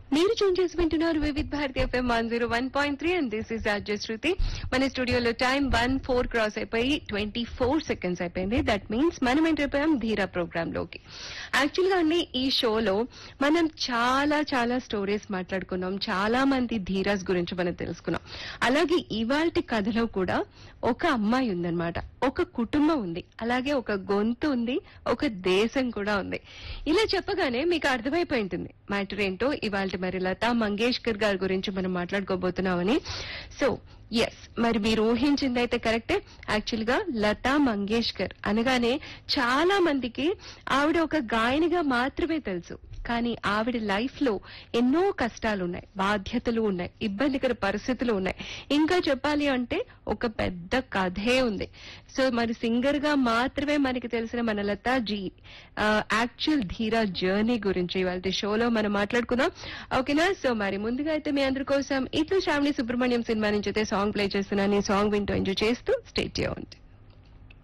మీరు చూన్ చేసి వింటున్నారు Vividh Bharati FM one zero one point three and this is Ajay Shruti మన స్టూడియోలో టైం వన్ ఫోర్ క్రాస్ అయిపోయి ట్వంటీ ఫోర్ సెకండ్స్ అయిపోయింది దట్ మీన్స్ మనం ఎంటర్పోయాం ధీరా ప్రోగ్రామ్ లోకి యాక్చువల్ గా అండి ఈ షోలో మనం చాలా చాలా స్టోరీస్ మాట్లాడుకున్నాం చాలా మంది ధీరాస్ గురించి మనం తెలుసుకున్నాం అలాగే ఇవాల్టి కథలో కూడా ఒక అమ్మాయి ఉందన్నమాట ఒక కుటుంబం ఉంది అలాగే ఒక గొంతు ఉంది ఒక దేశం కూడా ఉంది ఇలా చెప్పగానే మీకు అర్థమైపోయి ఉంటుంది మ్యాటర్ ఏంటో ఇవాళ మరి లతా మంగేష్కర్ గారి గురించి మనం మాట్లాడుకోబోతున్నామని సో ఎస్ మరి మీరు ఊహించింది అయితే కరెక్టే యాక్చువల్ గా లతా మంగేష్కర్ అనగానే చాలా మందికి ఆవిడ ఒక గాయనిగా మాత్రమే తెలుసు కానీ ఆవిడ లైఫ్ లో ఎన్నో కష్టాలు ఉన్నాయి బాధ్యతలు ఉన్నాయి ఇబ్బందికర పరిస్థితులు ఉన్నాయి ఇంకా చెప్పాలి అంటే ఒక పెద్ద కథే ఉంది సో మరి సింగర్ గా మాత్రమే మనకి తెలిసిన మన లతా జీ యాక్చువల్ ధీరా జర్నీ గురించి ఇవాళ షోలో మనం మాట్లాడుకుందాం ఓకేనా సో మరి ముందుగా అయితే మీ అందరి కోసం ఇట్లు శ్రావణి సుబ్రహ్మణ్యం సినిమా నుంచి అయితే సాంగ్ ప్లే చేస్తున్నాను ఈ సాంగ్ వింటూ ఎంజాయ్ చేస్తూ స్టేట్ చేయండి